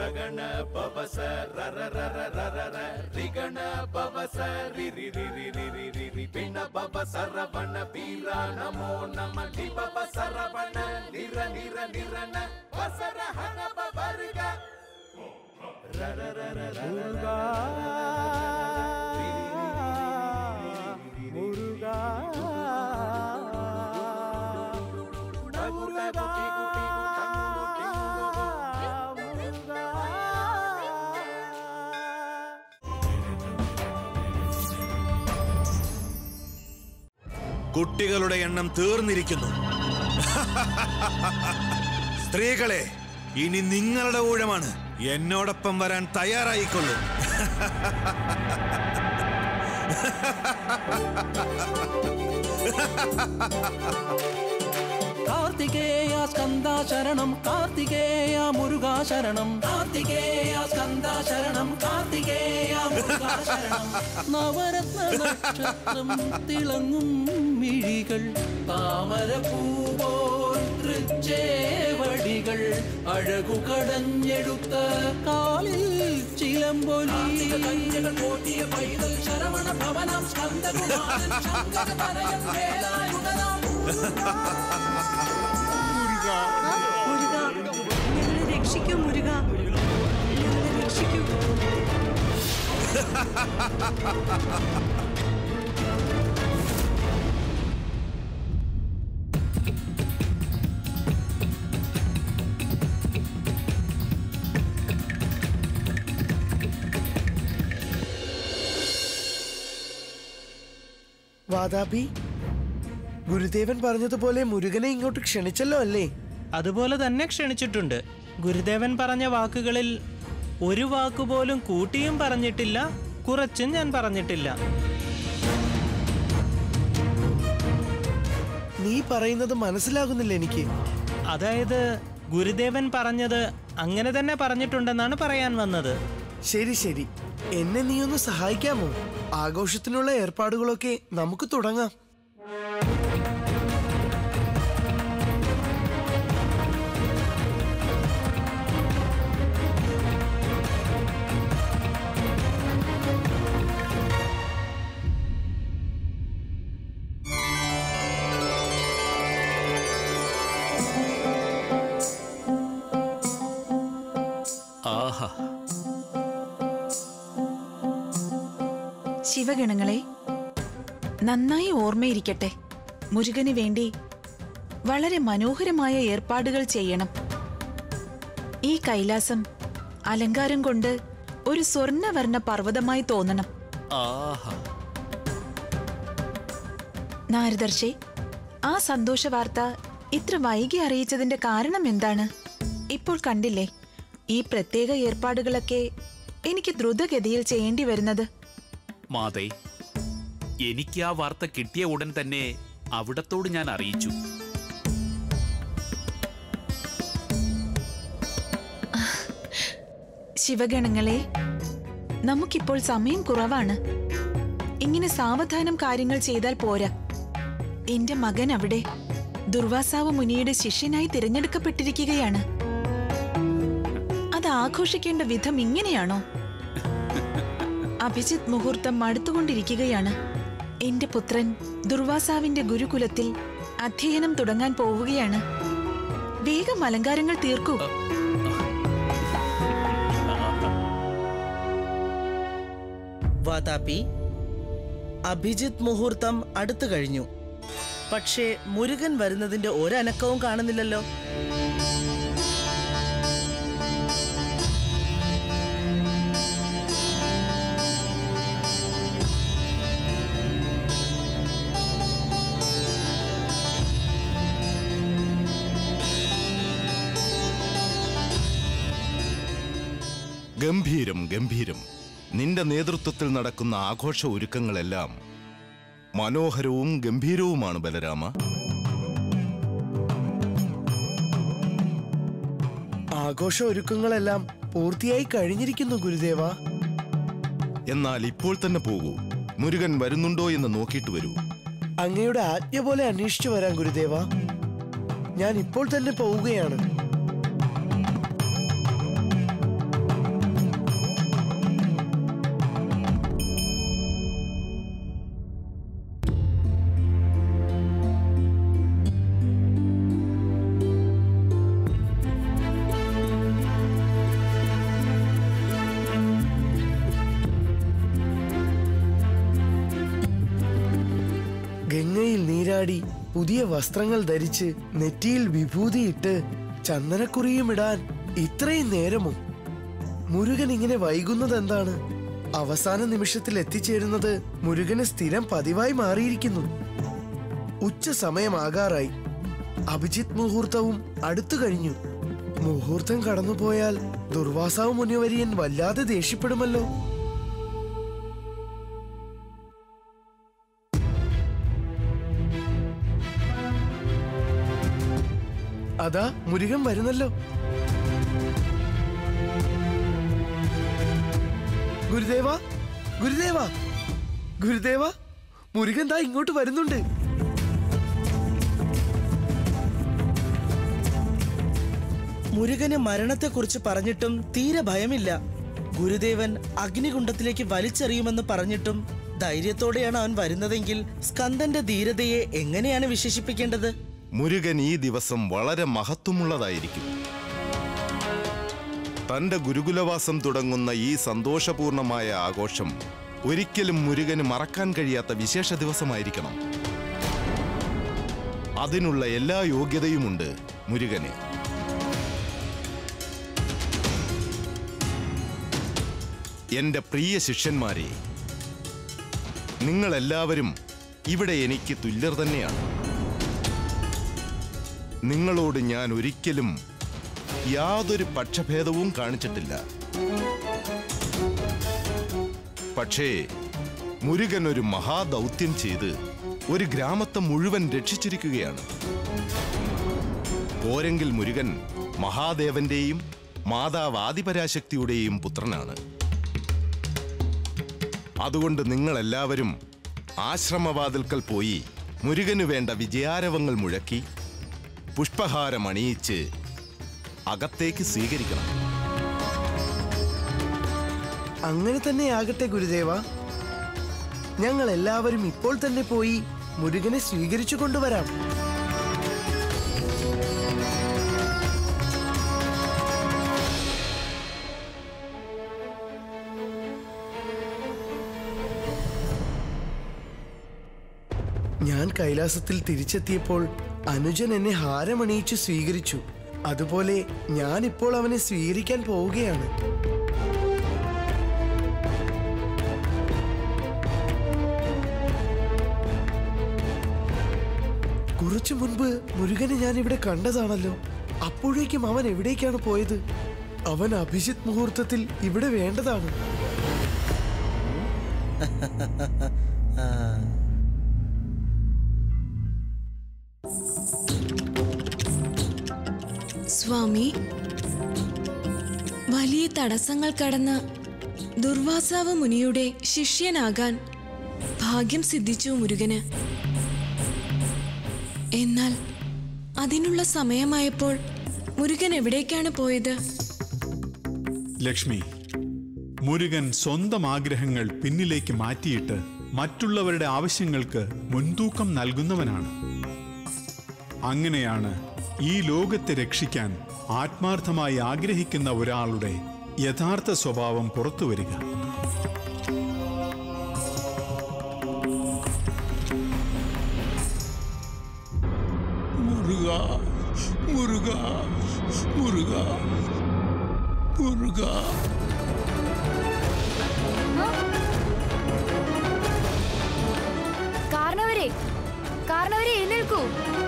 ರಗಣ ಪವಸ ರರ ರರ ರರ ರ ರಿಗಣ ಪವಸ ರಿ ರಿ ರಿ ರಿ ರಿ ರಿ ರಿ ರಿ ಪಿಣ ಪವ ಸರವಣ ವೀರ ನಮೋ ನಮ ಲಿ ಪವ ಸರವಣ ನಿರ ನಿರ ನಿರನ ವಸರ ಹನ ಪವರ್ಗ ರರ ರರ ರರ കുട്ടികളുടെ എണ്ണം തീർന്നിരിക്കുന്നു സ്ത്രീകളെ ഇനി നിങ്ങളുടെ ഊഴമാണ് എന്നോടൊപ്പം വരാൻ തയ്യാറായിക്കൊള്ളൂ കാർത്തികേയ സ്കന്ദ ശരണം കാർത്തികേയ മുരുക ശരണം കാർത്തികേയ സ്കന്ദ ശരണം കാർത്തികേയ മുരുക ശരണം നവരത്ന നക്ഷത്രം തിളങ്ങും മിഴികൾ താമരപ്പൂപോൽ തൃച്ചേവടികൾ അഴകു കടഞ്ഞെടുത്ത കാലിൽ ചിലമ്പൊലി പോറ്റിയ പൈതൽ ശരവണ ഭവനം സ്കന്ദകുമാരൻ ശങ്കര തനയൻ വേലായുധനാം മുരുക ഞങ്ങളെ രക്ഷിക്കൂ മുരുക ഞങ്ങളെ രക്ഷിക്കൂ വാതാപി ഗുരുദേവൻ പറഞ്ഞതുപോലെ മുരുകനെ ഇങ്ങോട്ട് ക്ഷണിച്ചല്ലോ അല്ലേ അതുപോലെ തന്നെ ക്ഷണിച്ചിട്ടുണ്ട് ഗുരുദേവൻ പറഞ്ഞ വാക്കുകളിൽ ഒരു വാക്കുപോലും കൂട്ടിയും പറഞ്ഞിട്ടില്ല കുറച്ചും ഞാൻ പറഞ്ഞിട്ടില്ല നീ പറയുന്നത് മനസ്സിലാകുന്നില്ല എനിക്ക് അതായത് ഗുരുദേവൻ പറഞ്ഞത് അങ്ങനെ തന്നെ പറഞ്ഞിട്ടുണ്ടെന്നാണ് പറയാൻ വന്നത് ശരി ശരി എന്നെ നീ ഒന്ന് സഹായിക്കാമോ ആഘോഷത്തിനുള്ള ഏർപ്പാടുകളൊക്കെ നമുക്ക് തുടങ്ങാം ആഹാ ശിവഗണങ്ങളെ നന്നായി ഓർമ്മയിരിക്കട്ടെ മുരുകന് വേണ്ടി വളരെ മനോഹരമായ ഏർപ്പാടുകൾ ചെയ്യണം ഈ കൈലാസം അലങ്കാരം കൊണ്ട് ഒരു സ്വർണ്ണവർണ്ണ പർവ്വതമായി തോന്നണം ആഹാ നാരദർശേ ആ സന്തോഷ വാർത്ത ഇത്ര വൈകി അറിയിച്ചതിന്റെ കാരണം എന്താണ് ഇപ്പോൾ കണ്ടില്ലേ ഈ പ്രത്യേക ഏർപ്പാടുകളൊക്കെ എനിക്ക് ദ്രുതഗതിയിൽ ചെയ്യേണ്ടി വരുന്നത് മാതേ എനിക്ക് ആ വാർത്ത കിട്ടിയ ഉടൻ തന്നെ അവിടത്തോട് ഞാൻ അറിയിച്ചു ശിവഗണങ്ങളെ നമുക്കിപ്പോൾ സമയം കുറവാണ് ഇങ്ങനെ സാവധാനം കാര്യങ്ങൾ ചെയ്താൽ പോരാ എന്റെ മകൻ അവിടെ ദുർവാസാവ് മുനിയുടെ ശിഷ്യനായി തിരഞ്ഞെടുക്കപ്പെട്ടിരിക്കുകയാണ് അത് ആഘോഷിക്കേണ്ട വിധം ഇങ്ങനെയാണോ അഭിജിത് മുഹൂർത്തം അടുത്തുകൊണ്ടിരിക്കുകയാണ് എന്റെ പുത്രൻ ദുർവാസാവിന്റെ ഗുരുകുലത്തിൽ അധ്യയനം തുടങ്ങാൻ പോവുകയാണ് വേഗം അലങ്കാരങ്ങൾ തീർക്കൂ വാതാപി അഭിജിത്ത് മുഹൂർത്തം അടുത്തു കഴിഞ്ഞു പക്ഷേ മുരുകൻ വരുന്നതിന്റെ ഒരനക്കവും കാണുന്നില്ലല്ലോ ഗംഭീരം ഗംഭീരം നിന്റെ നേതൃത്വത്തിൽ നടക്കുന്ന ആഘോഷ ഒരുക്കങ്ങളെല്ലാം മനോഹരവും ഗംഭീരവുമാണ് ബലരാമ ആഘോഷ ഒരുക്കങ്ങളെല്ലാം പൂർത്തിയായി കഴിഞ്ഞിരിക്കുന്നു ഗുരുദേവ എന്നാൽ ഇപ്പോൾ തന്നെ പോകൂ മുരുകൻ വരുന്നുണ്ടോ എന്ന് നോക്കിയിട്ട് വരൂ അങ്ങയുടെ ആജ്ഞ പോലെ അന്വേഷിച്ചു വരാം ഗുരുദേവ ഞാൻ ഇപ്പോൾ തന്നെ പോവുകയാണ് നീരാടി പുതിയ വസ്ത്രങ്ങൾ ധരിച്ച് നെറ്റിയിൽ വിഭൂതിയിട്ട് ചന്ദനക്കുറിയും ഇടാൻ ഇത്രയും നേരമോ മുരുകൻ ഇങ്ങനെ വൈകുന്നത് എന്താണ് അവസാന നിമിഷത്തിൽ എത്തിച്ചേരുന്നത് മുരുകന് സ്ഥിരം പതിവായി മാറിയിരിക്കുന്നു ഉച്ച സമയമാകാറായി അഭിജിത്ത് മുഹൂർത്തവും അടുത്തു കഴിഞ്ഞു മുഹൂർത്തം കടന്നുപോയാൽ ദുർവാസാവ് മുനിവരിയൻ വല്ലാതെ ദേഷ്യപ്പെടുമല്ലോ അതാ മുരുകൻ വരുന്നല്ലോ ഗുരുദേവ ഗുരുദേവ ഗുരുദേവ മുരുകൻ ദാ ഇങ്ങോട്ട് വരുന്നുണ്ട് മുരുകന് മരണത്തെക്കുറിച്ച് പറഞ്ഞിട്ടും തീരെ ഭയമില്ല ഗുരുദേവൻ അഗ്നികുണ്ഡത്തിലേക്ക് വലിച്ചെറിയുമെന്ന് പറഞ്ഞിട്ടും ധൈര്യത്തോടെയാണ് അവൻ വരുന്നതെങ്കിൽ സ്കന്ദന്റെ ധീരതയെ എങ്ങനെയാണ് വിശേഷിപ്പിക്കേണ്ടത് മുരുകൻ ഈ ദിവസം വളരെ മഹത്വമുള്ളതായിരിക്കും തന്റെ ഗുരുകുലവാസം തുടങ്ങുന്ന ഈ സന്തോഷപൂർണമായ ആഘോഷം ഒരിക്കലും മുരുകന് മറക്കാൻ കഴിയാത്ത വിശേഷ ദിവസമായിരിക്കണം അതിനുള്ള എല്ലാ യോഗ്യതയുമുണ്ട് മുരുകന് എന്റെ പ്രിയ ശിഷ്യന്മാരെ നിങ്ങളെല്ലാവരും ഇവിടെ എനിക്ക് തുല്യർ തന്നെയാണ് നിങ്ങളോട് ഞാൻ ഒരിക്കലും യാതൊരു പക്ഷഭേദവും കാണിച്ചിട്ടില്ല പക്ഷേ മുരുകൻ ഒരു മഹാദൗത്യം ചെയ്ത് ഒരു ഗ്രാമത്തെ മുഴുവൻ രക്ഷിച്ചിരിക്കുകയാണ് പോരെങ്കിൽ മുരുകൻ മഹാദേവന്റെയും മാതാവ് ആദിപരാശക്തിയുടെയും പുത്രനാണ് അതുകൊണ്ട് നിങ്ങളെല്ലാവരും ആശ്രമവാതിൽക്കൽ പോയി മുരുകന് വേണ്ട വിജയാരവങ്ങൾ മുഴക്കി പുഷ്പഹാരം അണിയിച്ച് അകത്തേക്ക് സ്വീകരിക്കണം അങ്ങനെ തന്നെ ആകട്ടെ ഗുരുദേവ ഞങ്ങൾ എല്ലാവരും ഇപ്പോൾ തന്നെ പോയി മുരുകനെ സ്വീകരിച്ചു കൊണ്ടുവരാം ഞാൻ കൈലാസത്തിൽ തിരിച്ചെത്തിയപ്പോൾ അനുജൻ എന്നെ ഹാരമണിയിച്ച് സ്വീകരിച്ചു അതുപോലെ ഞാൻ ഇപ്പോൾ അവനെ സ്വീകരിക്കാൻ പോവുകയാണ് കുറച്ചു മുൻപ് മുരുകനെ ഞാൻ ഇവിടെ കണ്ടതാണല്ലോ അപ്പോഴേക്കും അവൻ എവിടേക്കാണ് പോയത് അവൻ അഭിജിത്ത് മുഹൂർത്തത്തിൽ ഇവിടെ വേണ്ടതാണ് സ്വാമി വലിയ തടസ്സങ്ങൾ കടന്ന് ദുർവാസാവ് മുനിയുടെ ശിഷ്യനാകാൻ ഭാഗ്യം സിദ്ധിച്ചു മുരുകന് എന്നാൽ അതിനുള്ള സമയമായപ്പോൾ മുരുകൻ എവിടേക്കാണ് പോയത് ലക്ഷ്മി മുരുകൻ സ്വന്തം ആഗ്രഹങ്ങൾ പിന്നിലേക്ക് മാറ്റിയിട്ട് മറ്റുള്ളവരുടെ ആവശ്യങ്ങൾക്ക് മുൻതൂക്കം നൽകുന്നവനാണ് അങ്ങനെയാണ് ഈ ലോകത്തെ രക്ഷിക്കാൻ ആത്മാർത്ഥമായി ആഗ്രഹിക്കുന്ന ഒരാളുടെ യഥാർത്ഥ സ്വഭാവം പുറത്തുവരിക മുരുക മുരുക മുരുക മുരുക കാരണവരെ കാരണവരെ എഴുന്നേൽക്കൂ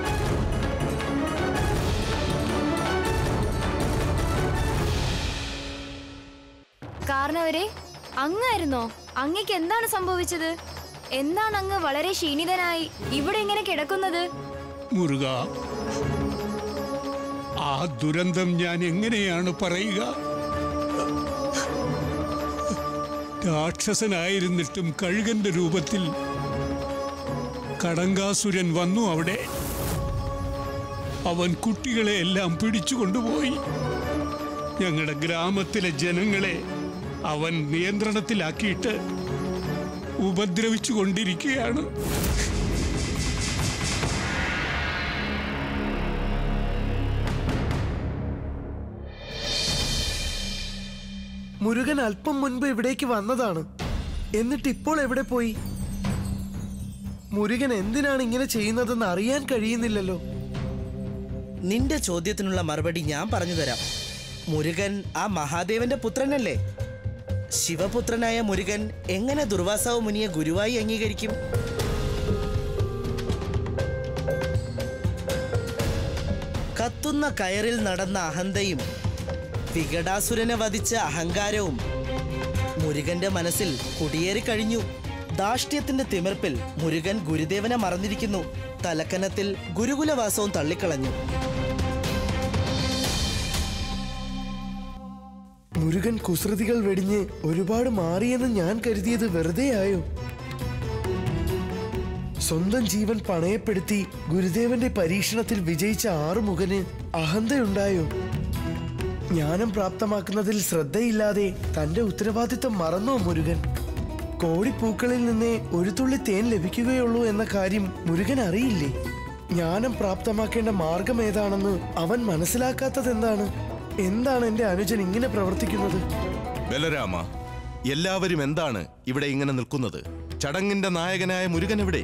കാരണവരെ അങ്ങായിരുന്നോ അങ്ങക്ക് എന്താണ് സംഭവിച്ചത് എന്താണ് അങ്ങ് വളരെ ക്ഷീണിതനായി ഇവിടെ ഇങ്ങനെ കിടക്കുന്നത് മുരുക ആ ദുരന്തം ഞാൻ എങ്ങനെയാണ് പറയുക രാക്ഷസനായിരുന്നിട്ടും കഴുകന്റെ രൂപത്തിൽ കടങ്കാസുരൻ വന്നു അവിടെ അവൻ കുട്ടികളെ എല്ലാം പിടിച്ചുകൊണ്ടുപോയി ഞങ്ങളുടെ ഗ്രാമത്തിലെ ജനങ്ങളെ അവൻ നിയന്ത്രണത്തിലാക്കിയിട്ട് ഉപദ്രവിച്ചു കൊണ്ടിരിക്കുകയാണ് മുരുകൻ അല്പം മുൻപ് ഇവിടേക്ക് വന്നതാണ് എന്നിട്ട് ഇപ്പോൾ എവിടെ പോയി മുരുകൻ എന്തിനാണ് ഇങ്ങനെ ചെയ്യുന്നതെന്ന് അറിയാൻ കഴിയുന്നില്ലല്ലോ നിന്റെ ചോദ്യത്തിനുള്ള മറുപടി ഞാൻ പറഞ്ഞു തരാം മുരുകൻ ആ മഹാദേവന്റെ പുത്രനല്ലേ ശിവപുത്രനായ മുരുകൻ എങ്ങനെ ദുർവാസാവ് മുനിയെ ഗുരുവായി അംഗീകരിക്കും കത്തുന്ന കയറിൽ നടന്ന അഹന്തയും വികടാസുരനെ വധിച്ച അഹങ്കാരവും മുരുകന്റെ മനസ്സിൽ കുടിയേറി കഴിഞ്ഞു ദാഷ്ട്യത്തിന്റെ തിമിർപ്പിൽ മുരുകൻ ഗുരുദേവനെ മറന്നിരിക്കുന്നു തലക്കനത്തിൽ ഗുരുകുലവാസവും തള്ളിക്കളഞ്ഞു മുരുകൻ കുസൃതികൾ വെടിഞ്ഞ് ഒരുപാട് മാറിയെന്ന് ഞാൻ കരുതിയത് വെറുതെ ആയോ സ്വന്തം ജീവൻ പണയപ്പെടുത്തി ഗുരുദേവന്റെ പരീക്ഷണത്തിൽ വിജയിച്ച ആറുമുഖന് അഹന്തയുണ്ടായോ ജ്ഞാനം പ്രാപ്തമാക്കുന്നതിൽ ശ്രദ്ധയില്ലാതെ തന്റെ ഉത്തരവാദിത്തം മറന്നോ മുരുകൻ കോടിപ്പൂക്കളിൽ നിന്നേ ഒരു തുള്ളി തേൻ ലഭിക്കുകയുള്ളൂ എന്ന കാര്യം മുരുകൻ അറിയില്ലേ ജ്ഞാനം പ്രാപ്തമാക്കേണ്ട മാർഗം ഏതാണെന്ന് അവൻ മനസ്സിലാക്കാത്തത് എന്താണ് എന്താണ് എന്റെ അനുജൻ ഇങ്ങനെ പ്രവർത്തിക്കുന്നത് ബലരാമ എല്ലാവരും എന്താണ് ഇവിടെ ഇങ്ങനെ നിൽക്കുന്നത് ചടങ്ങിന്റെ നായകനായ മുരുകൻ എവിടെ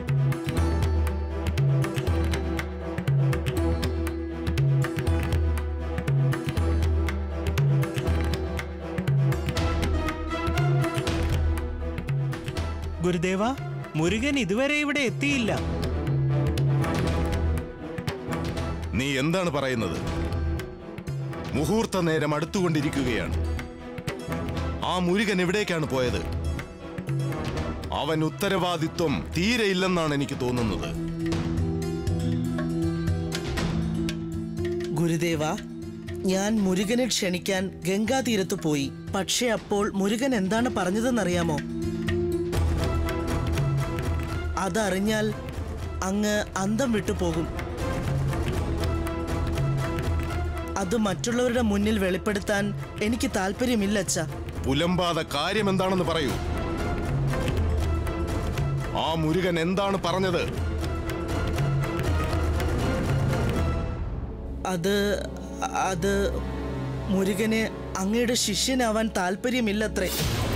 ഗുരുദേവ മുരുകൻ ഇതുവരെ ഇവിടെ എത്തിയില്ല നീ എന്താണ് പറയുന്നത് മുഹൂർത്ത നേരം അടുത്തുകൊണ്ടിരിക്കുകയാണ് ആ മുരുകൻ എവിടേക്കാണ് പോയത് അവൻ ഉത്തരവാദിത്വം തീരെ ഇല്ലെന്നാണ് എനിക്ക് തോന്നുന്നത് ഗുരുദേവ ഞാൻ മുരുകനെ ക്ഷണിക്കാൻ ഗംഗാതീരത്ത് പോയി പക്ഷേ അപ്പോൾ മുരുകൻ എന്താണ് പറഞ്ഞതെന്നറിയാമോ അതറിഞ്ഞാൽ അങ്ങ് അന്തം വിട്ടു പോകും അത് മറ്റുള്ളവരുടെ മുന്നിൽ വെളിപ്പെടുത്താൻ എനിക്ക് താല്പര്യമില്ല അച്ഛ പുലമ്പാത കാര്യം എന്താണെന്ന് പറയൂ ആ മുരുകൻ എന്താണ് പറഞ്ഞത് അത് അത് മുരുകന് അങ്ങയുടെ ശിഷ്യനാവാൻ താല്പര്യമില്ലത്രേ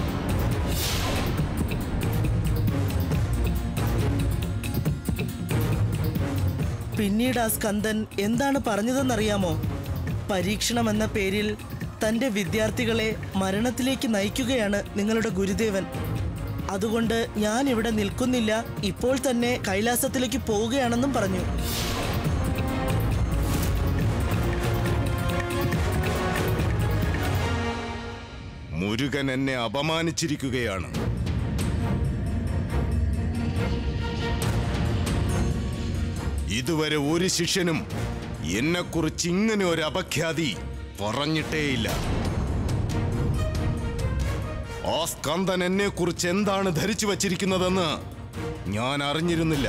പിന്നീട് ആ സ്കന്ദൻ എന്താണ് പറഞ്ഞതെന്നറിയാമോ പരീക്ഷണം എന്ന പേരിൽ തന്റെ വിദ്യാർത്ഥികളെ മരണത്തിലേക്ക് നയിക്കുകയാണ് നിങ്ങളുടെ ഗുരുദേവൻ അതുകൊണ്ട് ഞാൻ ഇവിടെ നിൽക്കുന്നില്ല ഇപ്പോൾ തന്നെ കൈലാസത്തിലേക്ക് പോവുകയാണെന്നും പറഞ്ഞു മുരുകൻ എന്നെ അപമാനിച്ചിരിക്കുകയാണ് ഇതുവരെ ഒരു ശിഷ്യനും എന്നെക്കുറിച്ച് ഇങ്ങനെ ഒരു അപഖ്യാതി പറഞ്ഞിട്ടേയില്ല ആ സ്കന്ദൻ എന്നെ കുറിച്ച് എന്താണ് ധരിച്ചു വച്ചിരിക്കുന്നതെന്ന് ഞാൻ അറിഞ്ഞിരുന്നില്ല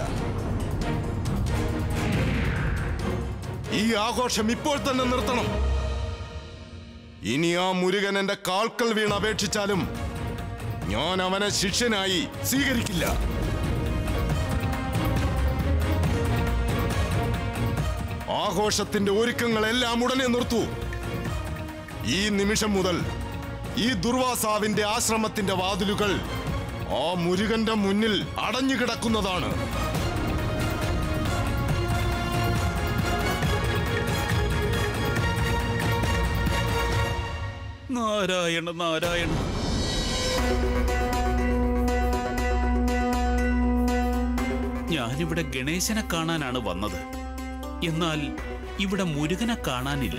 ഈ ആഘോഷം ഇപ്പോൾ തന്നെ നിർത്തണം ഇനി ആ മുരുകൻ എന്റെ കാൽക്കൽ വീണ് അപേക്ഷിച്ചാലും ഞാൻ അവനെ ശിഷ്യനായി സ്വീകരിക്കില്ല ആഘോഷത്തിന്റെ ഒരുക്കങ്ങളെല്ലാം ഉടനെ നിർത്തൂ ഈ നിമിഷം മുതൽ ഈ ദുർവാസാവിന്റെ ആശ്രമത്തിന്റെ വാതിലുകൾ ആ മുരുകന്റെ മുന്നിൽ അടഞ്ഞു കിടക്കുന്നതാണ് നാരായണ നാരായണ ഞാനിവിടെ ഗണേശനെ കാണാനാണ് വന്നത് എന്നാൽ ഇവിടെ മുരുകനെ കാണാനില്ല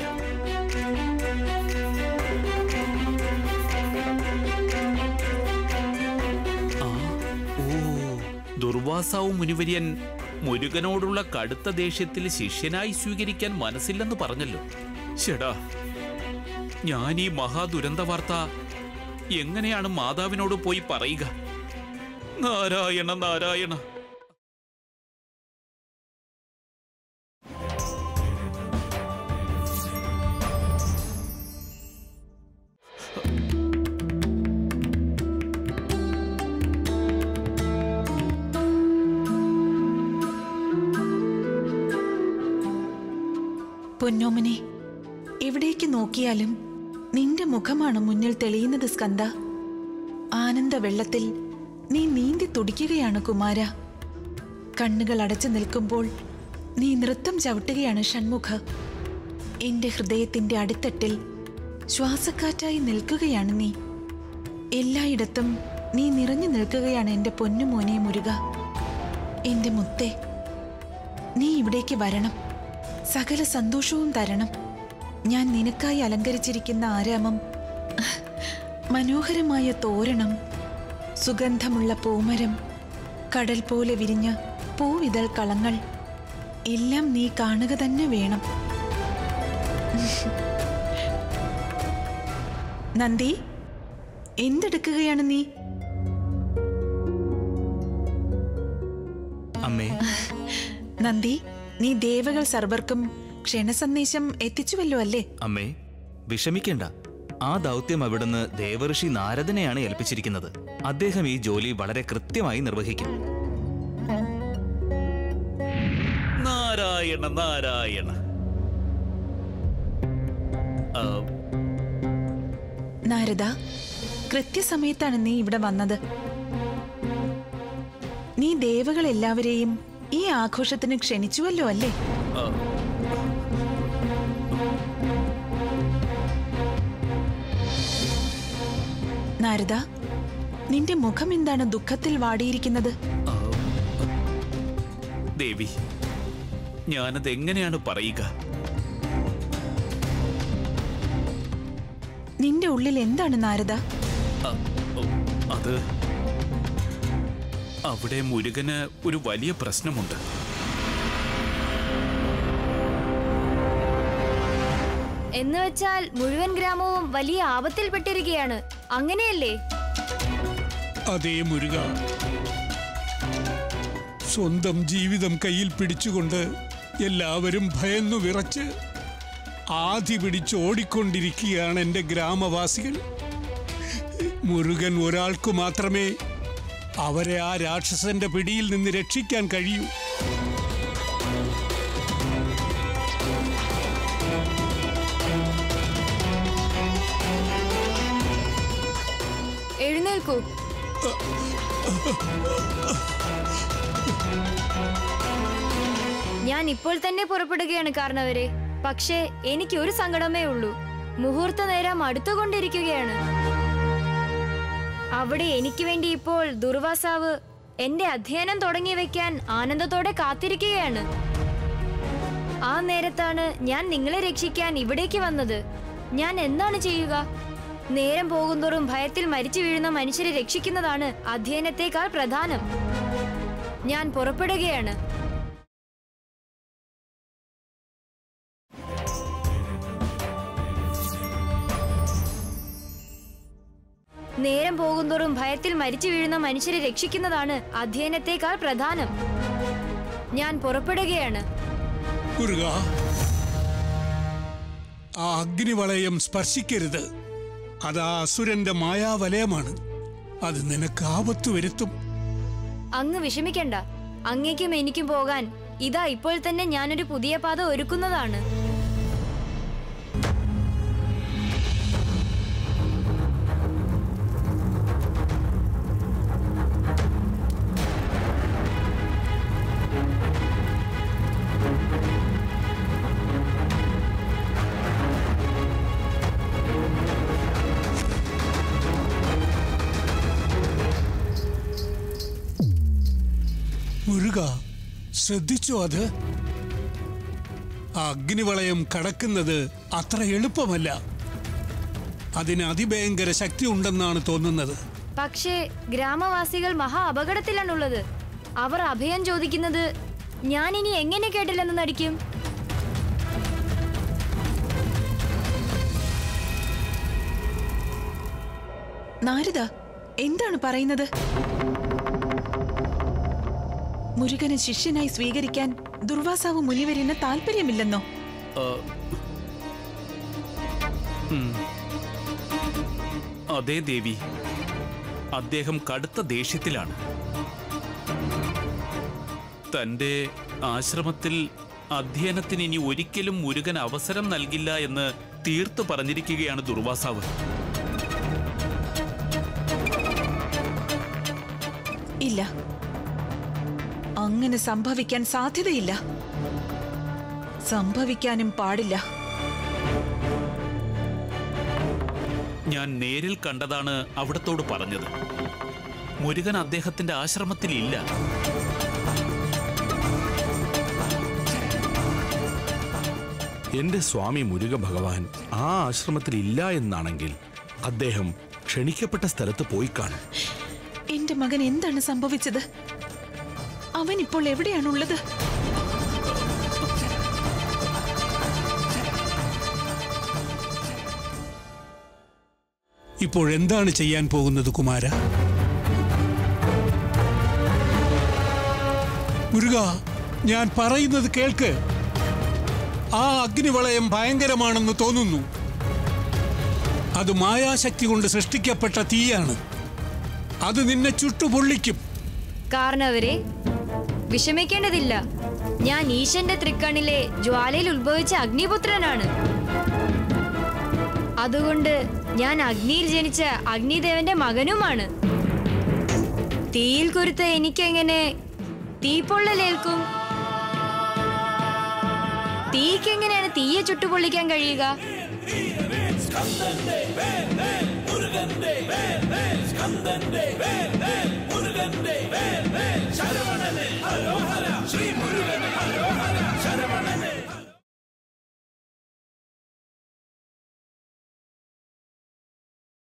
ആ, ഓ ദുർവാസാവ് മുനിവര്യൻ മുരുകനോടുള്ള കടുത്ത ദേഷ്യത്തിൽ ശിഷ്യനായി സ്വീകരിക്കാൻ മനസ്സില്ലെന്ന് പറഞ്ഞല്ലോ ശടാ ഞാൻ ഈ മഹാദുരന്ത വാർത്ത എങ്ങനെയാണ് മാതാവിനോട് പോയി പറയുക നാരായണ നാരായണ പൊന്നോമനെ എവിടേക്ക് നോക്കിയാലും നിന്റെ മുഖമാണ് മുന്നിൽ തെളിയുന്നത് സ്കന്ദ ആനന്ദ വെള്ളത്തിൽ നീ നീന്തി തുടിക്കുകയാണ് കുമാര കണ്ണുകൾ അടച്ചു നിൽക്കുമ്പോൾ നീ നൃത്തം ചവിട്ടുകയാണ് ഷൺമുഖ എന്റെ ഹൃദയത്തിന്റെ അടിത്തട്ടിൽ ശ്വാസക്കാറ്റായി നിൽക്കുകയാണ് നീ എല്ലായിടത്തും നീ നിറഞ്ഞു നിൽക്കുകയാണ് എന്റെ പൊന്നുമോനെ മുരുക എന്റെ മുത്തേ നീ ഇവിടേക്ക് വരണം സകല സന്തോഷവും തരണം ഞാൻ നിനക്കായി അലങ്കരിച്ചിരിക്കുന്ന ആരാമം മനോഹരമായ തോരണം സുഗന്ധമുള്ള പൂമരം കടൽ പോലെ വിരിഞ്ഞ പൂവിതൾ കളങ്ങൾ എല്ലാം നീ കാണുക തന്നെ വേണം നന്ദി എന്തെടുക്കുകയാണ് നീ അമ്മേ നന്ദി നീ ദേവകൾ സർവർക്കും ക്ഷണസന്ദേശം എത്തിച്ചുവല്ലോ അല്ലേ അമ്മേ വിഷമിക്കേണ്ട ആ ദൗത്യം അവിടുന്ന് ദേവർഷി നാരദനെയാണ് ഏൽപ്പിച്ചിരിക്കുന്നത് അദ്ദേഹം ഈ ജോലി വളരെ കൃത്യമായി നിർവഹിക്കും നാരായണ നാരായണ ആ, നാരദ കൃത്യസമയത്താണ് നീ ഇവിടെ വന്നത് നീ ദേവകൾ എല്ലാവരെയും ഈ ആഘോഷത്തിന് ക്ഷണിച്ചുവല്ലോ അല്ലേ ആ, നാരദ നിന്റെ മുഖം എന്താണ് ദുഃഖത്തിൽ വാടിയിരിക്കുന്നത് ദേവി ഞാനത് എങ്ങനെയാണ് പറയുക നിന്റെ ഉള്ളിൽ എന്താണ് നാരദ ആ, ഓ, അത് അവിടെ മുരുകന് ഒരു വലിയ പ്രശ്നമുണ്ട് എന്ന് വെച്ചാൽ മുഴുവൻ ഗ്രാമവും വലിയ ആപത്തിൽപ്പെട്ടിരിക്കുകയാണ് അങ്ങനെയല്ലേ അതേ മുരുക സ്വന്തം ജീവിതം കയ്യിൽ പിടിച്ചുകൊണ്ട് എല്ലാവരും ഭയന്നു വിറച്ച് ആധി പിടിച്ച് ഓടിക്കൊണ്ടിരിക്കുകയാണ് എൻ്റെ ഗ്രാമവാസികൾ മുരുകൻ ഒരാൾക്കു മാത്രമേ അവരെ ആ രാക്ഷസന്റെ പിടിയിൽ നിന്ന് രക്ഷിക്കാൻ കഴിയൂ എഴുന്നേൽക്കൂ ഞാൻ ഇപ്പോൾ തന്നെ പുറപ്പെടുകയാണ് കാരണവരെ പക്ഷേ എനിക്ക് ഒരു സങ്കടമേ ഉള്ളൂ മുഹൂർത്ത നേരം അടുത്തുകൊണ്ടിരിക്കുകയാണ് അവിടെ എനിക്ക് വേണ്ടി ഇപ്പോൾ ദുർവാസാവ് എന്റെ അധ്യയനം തുടങ്ങി വെക്കാൻ ആനന്ദത്തോടെ കാത്തിരിക്കുകയാണ് ആ നേരത്താണ് ഞാൻ നിങ്ങളെ രക്ഷിക്കാൻ ഇവിടേക്ക് വന്നത് ഞാൻ എന്താണ് ചെയ്യുക നേരം പോകുന്തോറും ഭയത്തിൽ മരിച്ചു വീഴുന്ന മനുഷ്യരെ രക്ഷിക്കുന്നതാണ് അധ്യയനത്തെക്കാൾ പ്രധാനം ഞാൻ പുറപ്പെടുകയാണ് നേരം പോകുന്തോറും ഭയത്തിൽ മരിച്ചു വീഴുന്ന മനുഷ്യരെ രക്ഷിക്കുന്നതാണ് അധ്യയനത്തെക്കാൾ പ്രധാനം ഞാൻ പുറപ്പെടുകയാണ് മുരുക ആ അഗ്നിവളയം സ്പർശിക്കരുത് അത് ആ അസുരന്റെ മായാവലയമാണ് അത് നിനക്ക് ആപത്ത് വരുത്തും അങ്ങ് വിഷമിക്കണ്ട അങ്ങേക്കും എനിക്കും പോകാൻ ഇതാ ഇപ്പോൾ തന്നെ ഞാനൊരു പുതിയ പാത ഒരുക്കുന്നതാണ് മുരുക ശ്രദ്ധിച്ചോ അത് ആ അഗ്നിവളയം കടക്കുന്നത് അത്ര എളുപ്പമല്ല അതിന് അതിഭയങ്കര ശക്തി ഉണ്ടെന്നാണ് തോന്നുന്നത് പക്ഷേ ഗ്രാമവാസികൾ മഹാ അപകടത്തിലാണുള്ളത് അവർ അഭയം ചോദിക്കുന്നത് ഞാൻ ഇനി എങ്ങനെ കേട്ടില്ലെന്ന് നടിക്കും നാരദ എന്താണ് പറയുന്നത് മുരുകനെ ശിഷ്യനായി സ്വീകരിക്കാൻ ദുർവാസാവ് മുനിവരിന് താല്പര്യമില്ലെന്നോ ആ, ഉം. അതെ ദേവി അദ്ദേഹം കടുത്ത ദേഷ്യത്തിലാണ് തന്റെ ആശ്രമത്തിൽ അധ്യയനത്തിന് ഇനി ഒരിക്കലും മുരുകൻ അവസരം നൽകില്ല എന്ന് തീർത്തു പറഞ്ഞിരിക്കുകയാണ് ദുർവാസാവ് ഇല്ല അങ്ങനെ സംഭവിക്കാൻ സാധ്യതയില്ല സംഭവിക്കാനും പാടില്ല ഞാൻ നേരിൽ കണ്ടതാണ് അവിടത്തോട് പറഞ്ഞത് മുരുകൻ അദ്ദേഹത്തിന്റെ ആശ്രമത്തിൽ ഇല്ല എന്റെ സ്വാമി മുരുക ഭഗവാൻ ആ ആശ്രമത്തിൽ ഇല്ല എന്നാണെങ്കിൽ അദ്ദേഹം ക്ഷണിക്കപ്പെട്ട സ്ഥലത്ത് പോയി കാണും എന്റെ മകൻ എന്താണ് സംഭവിച്ചത് അവൻ ഇപ്പോൾ എവിടെയാണുള്ളത് ഇപ്പോൾ എന്താണ് ചെയ്യാൻ പോകുന്നത് കുമാര മുരുക ഞാൻ പറയുന്നത് കേൾക്ക് ആ അഗ്നിവളയം ഭയങ്കരമാണെന്ന് തോന്നുന്നു അത് മായാശക്തി കൊണ്ട് സൃഷ്ടിക്കപ്പെട്ട തീയാണ് അത് നിന്നെ ചുട്ടുപൊള്ളിക്കും കാരണവരെ വിഷമിക്കേണ്ടതില്ല ഞാൻ ഈശന്റെ തൃക്കണ്ണിലെ ജ്വാലയിൽ ഉത്ഭവിച്ച അഗ്നിപുത്രനാണ് അതുകൊണ്ട് ഞാൻ അഗ്നിയിൽ ജനിച്ച അഗ്നിദേവന്റെ മകനുമാണ് തീയിൽ കുരുത്ത എനിക്കെങ്ങനെ തീപ്പൊള്ളലേൽക്കും തീക്കെങ്ങനെയാണ് തീയെ ചുട്ടുപൊള്ളിക്കാൻ കഴിയുക ശ്രീ മുരുകൻ